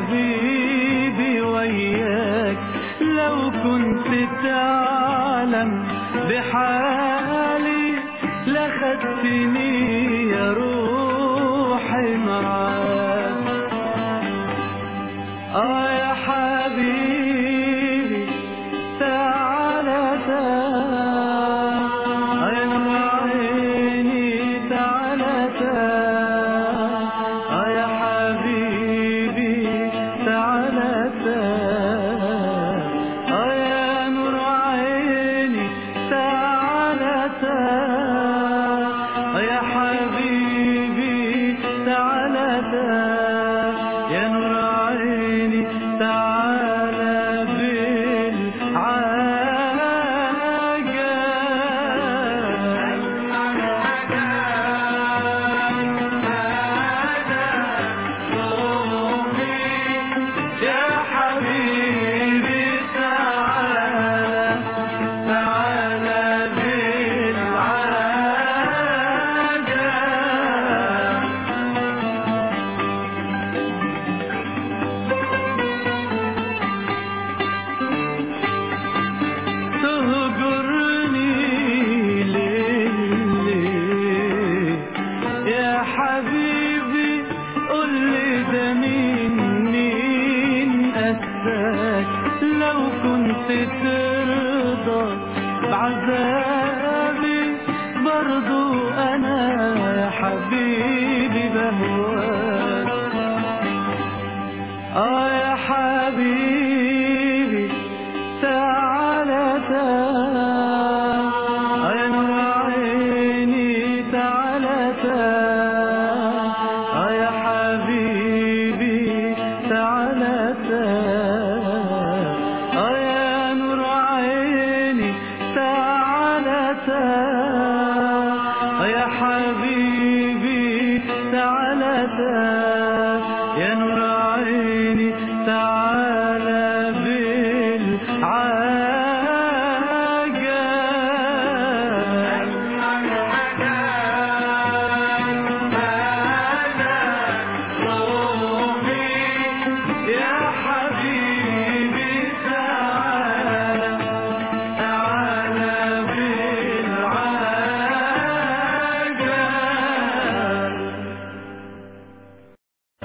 حبيبي وياك لو كنت تعلم بحالي لخدتني يا روحي معاك آه يا حبيبي تعالى تعال يا نور عيني تعالى تعال آه يا حبيبي تعالى تعال آه يا نور عيني تعالى تعال آه يا حبيبي تعالى تعال يا نور عيني تعالى بالعجل يا حبيبي تعالى تعالى بالعجل تهجرني ليه ليه يا حبيبي قول لي ده مين مين أساك لو كنت ترضى بعذابي برضو أنا يا حبيبي بهواك آه يا حبيبي تعالى تعال آه يا نور عيني تعالى تعال آه يا حبيبي تعالى تعال آه يا نور عيني تعالى تعال